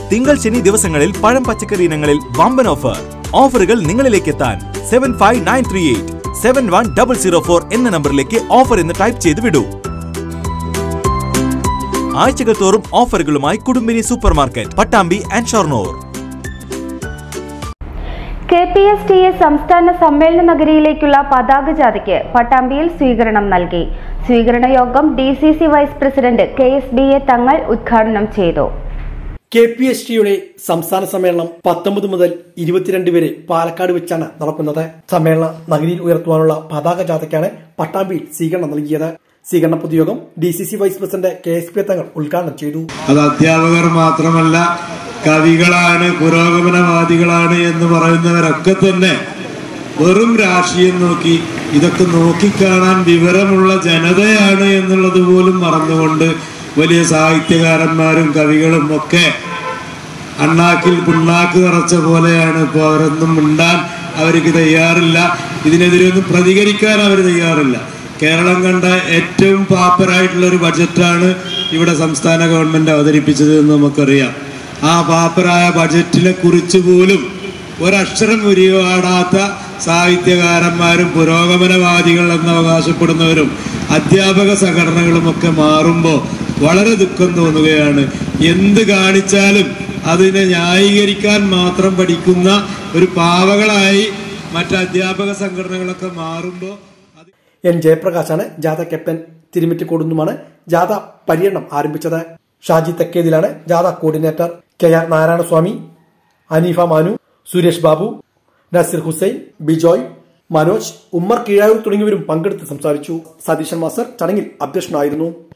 തിങ്കൾ ശനി ദിവസങ്ങളിൽ പഴം പച്ചക്കറി ഇനങ്ങളിൽ വമ്പൻ ഓഫർ ഓഫറുകൾ നിങ്ങളിലേക്ക് എത്താൻ seven five nine three eight seven one double zero four എന്ന നമ്പറിലേക്ക് ഓഫർ എന്ന് ടൈപ്പ് ചെയ്ത് വിടൂ ആഴ്ചകൾ തോറും ഓഫറുകളുമായി Kudumbini super market Pattambi and Shoranur K P S T A സംസ്ഥാന സമ്മേളന നഗരിയിലേക്കുള്ള പതാക ജാഥയ്ക്ക് പട്ടാമ്പിയിൽ സ്വീകരണം നൽകി സ്വീകരണ യോഗം D C C vice president K S B A Thangal ഉദ്ഘാടനം ചെയ്തു കെ പി എസ് ടിയുടെ സംസ്ഥാന സമ്മേളനം പത്തൊമ്പത് മുതൽ ഇരുപത്തിരണ്ട് വരെ പാലക്കാട് വെച്ചാണ് നടക്കുന്നത് സമ്മേളന നഗരിയിൽ ഉയർത്തുവാനുള്ള പതാക ജാഥയ്ക്കാണ് പട്ടാമ്പിയിൽ സ്വീകരണം നൽകിയത് സ്വീകരണ പൊതുയോഗം D C C vice president K S P Thangal ഉദ്ഘാടനം ചെയ്തു അത് അധ്യാപകർ മാത്രമല്ല കവികളാണ് പുരോഗമനവാദികളാണ് എന്ന് പറയുന്നവരൊക്കെ തന്നെ വെറും രാഷ്ട്രീയം നോക്കി ഇതൊക്കെ നോക്കിക്കാണാൻ വിവരമുള്ള ജനതയാണ് എന്നുള്ളത് പോലും മറന്നുകൊണ്ട് വലിയ സാഹിത്യകാരന്മാരും കവികളും ഒക്കെ അണ്ണാക്കിൽ പുണ്ണാക്ക് നിറച്ച പോലെയാണ് ഇപ്പോൾ അവരൊന്നും മിണ്ടാൻ അവർക്ക് തയ്യാറില്ല ഇതിനെതിരെ ഒന്നും പ്രതികരിക്കാൻ അവർ തയ്യാറില്ല കേരളം കണ്ട ഏറ്റവും പാപ്പരായിട്ടുള്ള ഒരു ബഡ്ജറ്റാണ് ഇവിടെ സംസ്ഥാന ഗവൺമെന്റ് അവതരിപ്പിച്ചത് എന്ന് നമുക്കറിയാം ആ പാപ്പരായ ബഡ്ജറ്റിനെ കുറിച്ച് പോലും ഒരക്ഷരം ഉരിയാടാത്ത സാഹിത്യകാരന്മാരും പുരോഗമനവാദികൾ എന്ന് അവകാശപ്പെടുന്നവരും അധ്യാപക സംഘടനകളും ഒക്കെ മാറുമ്പോൾ വളരെ ദുഃഖം തോന്നുകയാണ് എന്ത് കാണിച്ചാലും അതിനെ ന്യായീകരിക്കാൻ മാത്രം പഠിക്കുന്ന ഒരു പാവകളായി മറ്റ് അധ്യാപക സംഘടനകളൊക്കെ മാറുമ്പോൾ എൻ ജയപ്രകാശാണ് ജാഥ ക്യാപ്റ്റൻ തിരുമിറ്റിക്കോടുന്നുമാണ് ജാഥ പര്യടനം ആരംഭിച്ചത് ഷാജി തെക്കേതിലാണ് ജാഥ coordinator K R Narayanaswamy Aneefa Manu Suresh Babu Naseer Hussain Bijoy Manoj Ummer Keezhayur തുടങ്ങിയവരും പങ്കെടുത്ത് സംസാരിച്ചു സതീശൻ മാസ്റ്റർ ചടങ്ങിൽ അധ്യക്ഷനായിരുന്നു